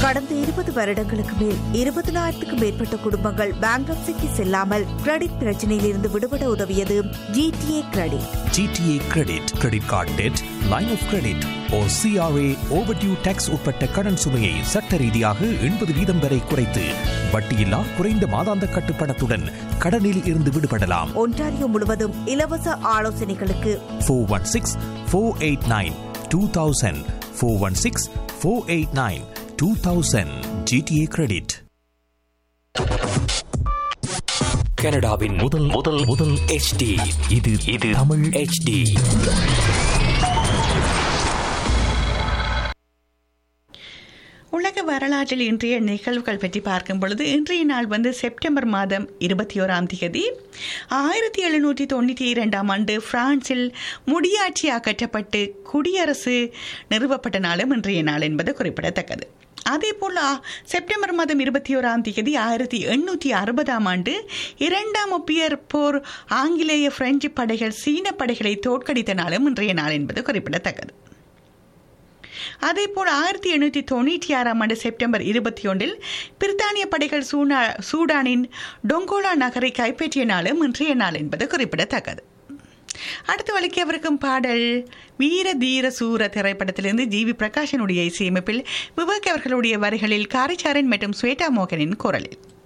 கடந்த இருபது வருடங்களுக்கு மேல் இருபதனாயிரத்துக்கும் மேற்பட்ட குடும்பங்கள் பேங்க்ரப்சிக்கு செல்லாமல் கிரெடிட் பிரச்சனையில் இருந்து விடுபட உதவியது GTA credit GTA credit credit card debt line of credit oh CRA overdue taxes உட்பட்ட கடன் சுமையை சட்ட ரீதியாக எண்பது வீதம் வரை குறைத்து வட்டியில்லா குறைந்த மாதாந்த கட்டுப்பணத்துடன் கடனில் இருந்து விடுபடலாம் ஒன்டாரியோ முழுவதும் இலவச ஆலோசனைகளுக்கு four one six four eight nine two thousand four one six four eight nine two thousand GTA credit கனடாவின் முதல் முதல் முதல் HD இது இது தமிழ் HD உலக வரலாற்றில் இன்றைய நிகழ்வுகள் பற்றி பார்க்கும் பொழுது இன்றைய நாள் வந்து செப்டம்பர் மாதம் இருபத்தி ஓராம் தேதி ஆயிரத்தி எழுநூற்றி தொண்ணூற்றி இரண்டாம் ஆண்டு பிரான்சில் முடியாட்சி அகற்றப்பட்டு குடியரசு நிறுவப்பட்ட நாளும் இன்றைய நாள் என்பது குறிப்பிடத்தக்கது அதே போல் செப்டம்பர் மாதம் இருபத்தி ஓராம் தேதி ஆயிரத்தி எண்ணூற்றி அறுபதாம் ஆண்டு இரண்டாம் ஒப்பியர் போர் ஆங்கிலேய பிரெஞ்சு படைகள் சீன படைகளை தோற்கடித்த நாளும் இன்றைய நாள் என்பது குறிப்பிடத்தக்கது அதேபோல் ஆயிரத்தி எண்ணூற்றி தொண்ணூற்றி ஆறாம் ஆண்டு செப்டம்பர் இருபத்தி ஒன்றில் பிரித்தானிய படைகள் சூனா சூடானின் டொங்கோலா நகரை கைப்பற்றிய நாளும் இன்றைய நாள் என்பது குறிப்பிடத்தக்கது அடுத்து வலிக்கவிருக்கும் பாடல் வீர தீர சூர திரைப்படத்திலிருந்து ஜி வி பிரகாஷனுடைய இசையமைப்பில் விவேக் அவர்களுடைய வரிகளில் காரிச்சாரன் மற்றும் ஸ்வேதா மோகனின் குரலில்